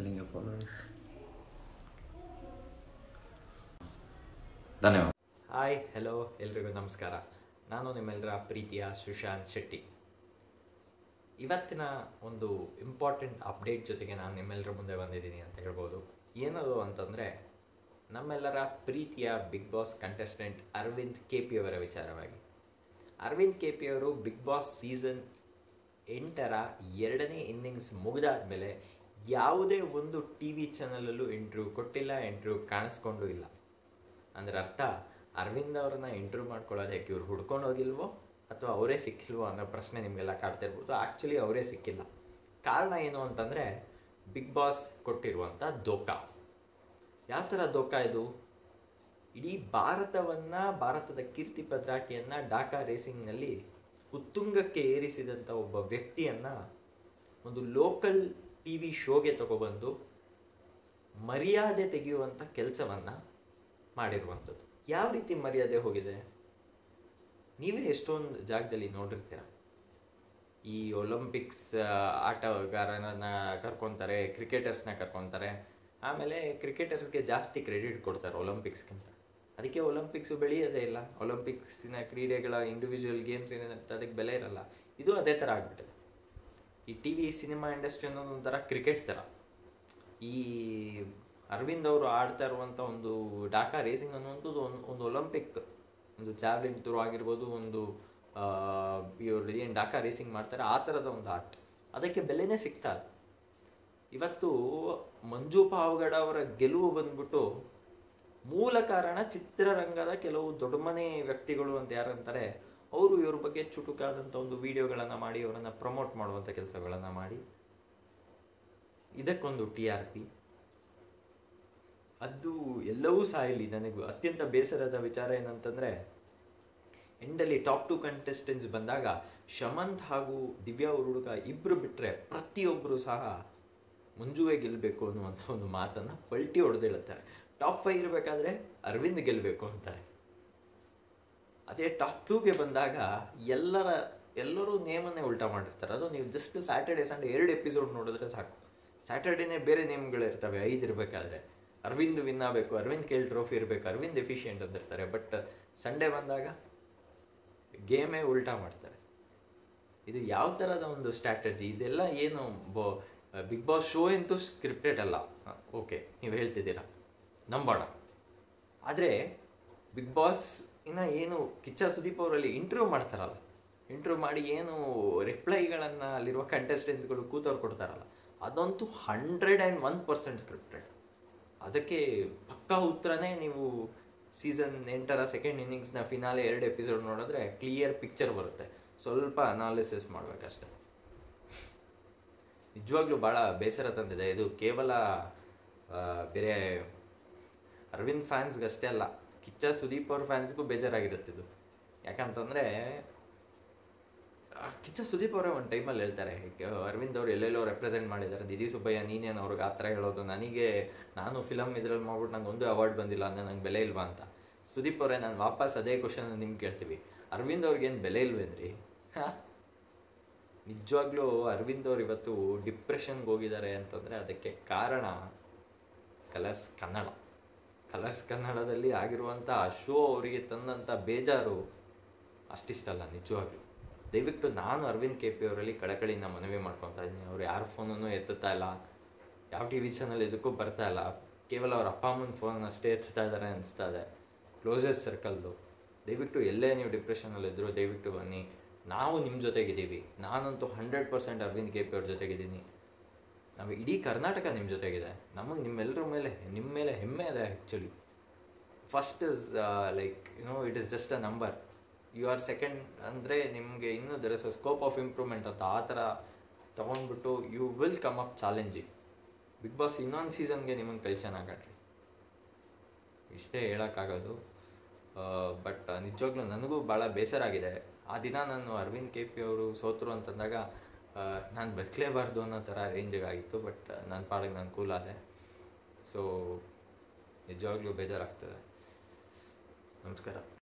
telling your followers? ಧನ್ಯವಾದ hi hello ಎಲ್ರಿಗೂ ನಮಸ್ಕಾರ ನಾನು ನಿಮ್ಮೆಲ್ಲರ ಪ್ರೀತಿಯ ಸುಶಾಂತ್ ಶೆಟ್ಟಿ ಇವತ್ತಿನ ಒಂದು ಇಂಪಾರ್ಟೆಂಟ್ ಅಪ್ಡೇಟ್ ಜೊತೆಗೆ ನಾನು ನಿಮ್ಮೆಲ್ಲರ ಮುಂದೆ ಬಂದಿದ್ದೀನಿ ಅಂತ ಹೇಳ್ಬೋದು ಏನದು ಅಂತಂದರೆ ನಮ್ಮೆಲ್ಲರ ಪ್ರೀತಿಯ Bigg Boss contestant Aravind K P ಅವರ ವಿಚಾರವಾಗಿ ಅರವಿಂದ್ ಕೆ ಪಿ ಅವರು ಬಿಗ್ ಬಾಸ್ ಸೀಸನ್ ಎಂಟರ ಎರಡನೇ ಇನ್ನಿಂಗ್ಸ್ ಮುಗಿದಾದ್ಮೇಲೆ ಯಾವುದೇ ಒಂದು ಟಿ ವಿ ಚಾನಲಲ್ಲೂ ಇಂಟ್ರ್ಯೂ ಕೊಟ್ಟಿಲ್ಲ ಇಂಟ್ರ್ಯೂ ಕಾಣಿಸ್ಕೊಂಡು ಇಲ್ಲ ಅಂದ್ರೆ ಅರ್ಥ ಅರವಿಂದ್ ಅವ್ರನ್ನ ಇಂಟರ್ವ್ಯೂ ಮಾಡ್ಕೊಳ್ಳೋದಕ್ಕೆ ಇವ್ರು ಹುಡ್ಕೊಂಡು ಹೋಗಿಲ್ವೋ ಅಥವಾ ಅವರೇ ಸಿಕ್ಕಿಲ್ವೋ ಅನ್ನೋ ಪ್ರಶ್ನೆ ನಿಮಗೆಲ್ಲ ಕಾಡ್ತಾ ಇರ್ಬೋದು ಆ್ಯಕ್ಚುಲಿ ಅವರೇ ಸಿಕ್ಕಿಲ್ಲ ಕಾರಣ ಏನು ಅಂತಂದರೆ ಬಿಗ್ ಬಾಸ್ ಕೊಟ್ಟಿರುವಂಥ ದೋಖಾ ಯಾವ ಥರ ದೋಖಾ ಇದು ಇಡೀ ಭಾರತವನ್ನು ಭಾರತದ ಕೀರ್ತಿ ಪದ್ರಾಟಿಯನ್ನು ಡಾಕಾ ರೇಸಿಂಗ್ನಲ್ಲಿ ಉತ್ತುಂಗಕ್ಕೆ ಏರಿಸಿದಂಥ ಒಬ್ಬ ವ್ಯಕ್ತಿಯನ್ನು ಒಂದು ಲೋಕಲ್ ಟಿ ವಿ ಶೋಗೆ ತಗೊಬಂದು ಮರ್ಯಾದೆ ತೆಗೆಯುವಂಥ ಕೆಲಸವನ್ನು ಮಾಡಿರುವಂಥದ್ದು ಯಾವ ರೀತಿ ಮರ್ಯಾದೆ ಹೋಗಿದೆ ನೀವೇ ಎಷ್ಟೊಂದು ಜಾಗದಲ್ಲಿ ನೋಡಿರ್ತೀರ ಈ ಒಲಿಂಪಿಕ್ಸ್ ಆಟಗಾರರನ್ನ ಕರ್ಕೊತಾರೆ ಕ್ರಿಕೆಟರ್ಸ್ನ ಕರ್ಕೊತಾರೆ ಆಮೇಲೆ ಕ್ರಿಕೆಟರ್ಸ್ಗೆ ಜಾಸ್ತಿ ಕ್ರೆಡಿಟ್ ಕೊಡ್ತಾರೆ ಒಲಿಂಪಿಕ್ಸ್ಗಿಂತ ಅದಕ್ಕೆ ಒಲಿಂಪಿಕ್ಸು ಬೆಳೆಯೋದೇ ಇಲ್ಲ ಒಲಿಂಪಿಕ್ಸಿನ ಕ್ರೀಡೆಗಳ ಇಂಡಿವಿಜುವಲ್ ಗೇಮ್ಸ್ ಏನಿರುತ್ತೆ ಅದಕ್ಕೆ ಬೆಲೆ ಇರಲ್ಲ ಇದು ಅದೇ ಥರ ಆಗ್ಬಿಟ್ಟಿದೆ ಈ ಟಿ ವಿ ಸಿನಿಮಾ ಇಂಡಸ್ಟ್ರಿ ಅನ್ನೋದು ಒಂಥರ ಕ್ರಿಕೆಟ್ ಥರ ಈ ಅರವಿಂದ್ ಅವರು ಆಡ್ತಾ ಇರುವಂಥ ಒಂದು ಡಾಕಾ ರೇಸಿಂಗ್ ಅನ್ನುವಂಥದ್ದು ಒಂದು ಒಂದು ಒಲಿಂಪಿಕ್ ಒಂದು ಜಾವ್ಲಿನ್ ಥ್ರೋ ಆಗಿರ್ಬೋದು ಒಂದು ಇವರು ಏನು ಡಾಕಾ ರೇಸಿಂಗ್ ಮಾಡ್ತಾರೆ ಆ ಥರದ ಒಂದು ಆರ್ಟ್ ಅದಕ್ಕೆ ಬೆಲೆನೇ ಸಿಗ್ತಾ ಇಲ್ಲ ಇವತ್ತು ಮಂಜು ಪಾವಗಡ ಅವರ ಗೆಲುವು ಬಂದ್ಬಿಟ್ಟು ಮೂಲ ಕಾರಣ ಚಿತ್ರರಂಗದ ಕೆಲವು ದೊಡ್ಡಮನೆ ವ್ಯಕ್ತಿಗಳು ಅಂತ ಯಾರಂತಾರೆ ಅವರು ಇವ್ರ ಬಗ್ಗೆ ಚುಟುಕಾದಂಥ ಒಂದು ವಿಡಿಯೋಗಳನ್ನು ಮಾಡಿ ಅವರನ್ನು ಪ್ರಮೋಟ್ ಮಾಡುವಂಥ ಕೆಲಸಗಳನ್ನು ಮಾಡಿ ಇದಕ್ಕೊಂದು ಟಿ ಆರ್ ಪಿ ಅದು ಎಲ್ಲವೂ ಸಾಯಲಿ ನನಗೆ ಅತ್ಯಂತ ಬೇಸರದ ವಿಚಾರ ಏನಂತಂದರೆ ಎಂಡಲ್ಲಿ ಟಾಪ್ ಟು ಕಂಟೆಸ್ಟೆಂಟ್ಸ್ ಬಂದಾಗ ಶಮಂತ್ ಹಾಗೂ ದಿವ್ಯಾ ಉರುಡುಗ ಇಬ್ಬರು ಬಿಟ್ಟರೆ ಪ್ರತಿಯೊಬ್ಬರು ಸಹ ಮುಂಜುವೆ ಗೆಲ್ಲಬೇಕು ಅನ್ನುವಂಥ ಒಂದು ಮಾತನ್ನು ಪಲ್ಟಿ ಹೊಡೆದು ಹೇಳುತ್ತಾರೆ ಟಾಪ್ ಫೈವ್ ಇರಬೇಕಾದ್ರೆ ಅರವಿಂದ್ ಗೆಲ್ಲಬೇಕು ಅಂತಾರೆ ಅದೇ ಟಾಪ್ ಟೂಗೆ ಬಂದಾಗ ಎಲ್ಲರ ಎಲ್ಲರೂ ನೇಮನ್ನೇ ಉಲ್ಟಾ ಮಾಡಿರ್ತಾರೆ ಅದು ನೀವು ಜಸ್ಟ್ ಸ್ಯಾಟರ್ಡೆ ಸಂಡೇ ಎರಡು ಎಪಿಸೋಡ್ ನೋಡಿದ್ರೆ ಸಾಕು ಸ್ಯಾಟರ್ಡೇನೇ ಬೇರೆ ನೇಮ್ಗಳು ಇರ್ತವೆ ಐದು ಇರಬೇಕಾದ್ರೆ ಅರವಿಂದ್ ವಿನ್ ಆಗಬೇಕು ಅರವಿಂದ್ ಕೇಳಿ ಟ್ರೋಫಿ ಇರಬೇಕು ಅರವಿಂದ್ ಎಫಿಷಿಯೆಂಟ್ ಅಂದಿರ್ತಾರೆ ಬಟ್ ಸಂಡೇ ಬಂದಾಗ ಗೇಮೇ ಉಲ್ಟಾ ಮಾಡ್ತಾರೆ ಇದು ಯಾವ ಥರದ ಒಂದು ಸ್ಟ್ರಾಟಜಿ ಇದೆಲ್ಲ ಏನು ಬೋ ಬಿಗ್ ಬಾಸ್ ಶೋ ಅಂತೂ ಸ್ಕ್ರಿಪ್ಟೆಡ್ ಅಲ್ಲ ಓಕೆ ನೀವು ಹೇಳ್ತಿದ್ದೀರಾ ನಂಬೋಣ ಆದರೆ ಬಿಗ್ ಬಾಸ್ ಇನ್ನು ಏನು ಕಿಚ್ಚ ಸುದೀಪ್ ಅವರಲ್ಲಿ ಇಂಟರ್ವ್ಯೂ ಮಾಡ್ತಾರಲ್ಲ ಇಂಟರ್ವ್ಯೂ ಮಾಡಿ ಏನು ರಿಪ್ಲೈಗಳನ್ನು ಅಲ್ಲಿರುವ ಕಂಟೆಸ್ಟೆಂಟ್ಸ್ಗಳು ಕೂತವ್ರು ಕೊಡ್ತಾರಲ್ಲ ಅದಂತೂ hundred and one percent scripted ಅದಕ್ಕೆ ಪಕ್ಕಾ ಉತ್ತರನೇ ನೀವು ಸೀಸನ್ ಎಂಟರ ಸೆಕೆಂಡ್ ಇನ್ನಿಂಗ್ಸ್ನ ಫಿನಾಲೆ ಎರಡು ಎಪಿಸೋಡ್ ನೋಡಿದ್ರೆ ಕ್ಲಿಯರ್ ಪಿಕ್ಚರ್ ಬರುತ್ತೆ ಸ್ವಲ್ಪ ಅನಾಲಿಸಿಸ್ ಮಾಡಬೇಕಷ್ಟೆ ನಿಜವಾಗ್ಲೂ ಭಾಳ ಬೇಸರ ತಂದಿದೆ ಇದು ಕೇವಲ ಬೇರೆ ಅರವಿಂದ್ ಫ್ಯಾನ್ಸ್ಗಷ್ಟೇ ಅಲ್ಲ ಕಿಚ್ಚ ಸುದೀಪ್ ಅವ್ರ ಫ್ಯಾನ್ಸ್ಗೂ ಬೇಜಾರಾಗಿರುತ್ತೆ ಇದು ಯಾಕಂತಂದರೆ ಕಿಚ್ಚ ಸುದೀಪ್ ಅವರೇ ಒಂದು ಟೈಮಲ್ಲಿ ಹೇಳ್ತಾರೆ ಅರವಿಂದ್ ಅವ್ರು ಎಲ್ಲೆಲ್ಲೋ ರೆಪ್ರೆಸೆಂಟ್ ಮಾಡಿದ್ದಾರೆ ದಿದಿ ಸುಬ್ಬಯ್ಯ ನೀನೇನು ಅವ್ರಿಗೆ ಆ ಥರ ಹೇಳೋದು ನನಗೆ ನಾನು ಫಿಲಮ್ ಇದ್ರಲ್ಲಿ ಮಾಡ್ಬಿಟ್ಟು ನಂಗೆ ಒಂದು ಅವಾರ್ಡ್ ಬಂದಿಲ್ಲ ಅಂದರೆ ನಂಗೆ ಬೆಲೆ ಇಲ್ವಾ ಅಂತ ಸುದೀಪ್ ಅವರೇ ನಾನು ವಾಪಸ್ ಅದೇ ಕ್ವಶನ್ ನಿಮ್ಗೆ ಕೇಳ್ತೀವಿ ಅರವಿಂದ್ ಅವ್ರಿಗೇನು ಬೆಲೆ ಇಲ್ವೇನ್ರಿ ಹಾಂ ನಿಜವಾಗ್ಲೂ ಅರವಿಂದ್ ಅವ್ರು ಇವತ್ತು ಡಿಪ್ರೆಷನ್ಗೆ ಹೋಗಿದ್ದಾರೆ ಅಂತಂದರೆ ಅದಕ್ಕೆ ಕಾರಣ ಕಲರ್ಸ್ ಕನ್ನಡ ಕಲರ್ಸ್ ಕನ್ನಡದಲ್ಲಿ ಆಗಿರುವಂಥ ಶೋ ಅವರಿಗೆ ತಂದಂಥ ಬೇಜಾರು ಅಷ್ಟಿಷ್ಟಲ್ಲ ನಿಜವಾಗ್ಲೂ ದಯವಿಟ್ಟು ನಾನು ಅರವಿಂದ್ ಕೆ ಪಿ ಅವರಲ್ಲಿ ಕಳಕಳಿಯಿಂದ ಮನವಿ ಮಾಡ್ಕೊತಾ ಇದ್ದೀನಿ ಅವ್ರು ಯಾರ ಫೋನನ್ನು ಎತ್ತುತ್ತಾ ಇಲ್ಲ ಯಾವ ಟಿ ವಿ ಚಾನಲ್ ಇದಕ್ಕೂ ಬರ್ತಾ ಇಲ್ಲ ಕೇವಲ ಅವ್ರ ಅಪ್ಪ ಅಮ್ಮನ ಫೋನ್ ಅಷ್ಟೇ ಎತ್ತುತ್ತಾ ಇದ್ದಾರೆ ಅನಿಸ್ತಾ ಇದೆ ಕ್ಲೋಸೆಸ್ಟ್ ಸರ್ಕಲ್ದು ದಯವಿಟ್ಟು ಎಲ್ಲೇ ನೀವು ಡಿಪ್ರೆಷನಲ್ಲಿದ್ದರೂ ದಯವಿಟ್ಟು ಬನ್ನಿ ನಾವು ನಿಮ್ಮ ಜೊತೆಗಿದ್ದೀವಿ ನಾನಂತೂ hundred percent Aravind K P ಅವ್ರ ಜೊತೆಗಿದ್ದೀನಿ ನಾವು ಇಡೀ ಕರ್ನಾಟಕ ನಿಮ್ಮ ಜೊತೆಗಿದೆ ನಮಗೆ ನಿಮ್ಮೆಲ್ಲರ ಮೇಲೆ ನಿಮ್ಮ ಮೇಲೆ ಹೆಮ್ಮೆ ಇದೆ actually first is like you know it is just a number you are second ಅಂದರೆ ನಿಮಗೆ ಇನ್ನೂ there is a scope of improvement ಅಂತ ಆ ಥರ ತೊಗೊಂಡ್ಬಿಟ್ಟು you will come up challenging Bigg Boss ಇನ್ನೊಂದು ಸೀಸನ್ಗೆ ನಿಮ್ಮನ್ನು ಕೈ ಚೆನ್ನಾಗಾಡ್ರಿ ಇಷ್ಟೇ ಹೇಳೋಕ್ಕಾಗೋದು ಬಟ್ ನಿಜವಾಗ್ಲೂ ನನಗೂ ಭಾಳ ಬೇಸರ ಆಗಿದೆ ಆ ದಿನ ನಾನು ಅರವಿಂದ್ ಕೆ ಪಿ ಅವರು ಸೋತರು ಅಂತಂದಾಗ ನಾನು ಬದುಕಲೇಬಾರ್ದು ಅನ್ನೋ ಥರ ರೇಂಜಿಗೆ ಆಗಿತ್ತು ಬಟ್ ನನ್ನ ಪಾಡಿಗೆ ನಾನು ಕೂಲ್ ಆದೆ ಸೊ ನಿಜವಾಗ್ಲೂ ಬೇಜಾರಾಗ್ತದೆ ನಮಸ್ಕಾರ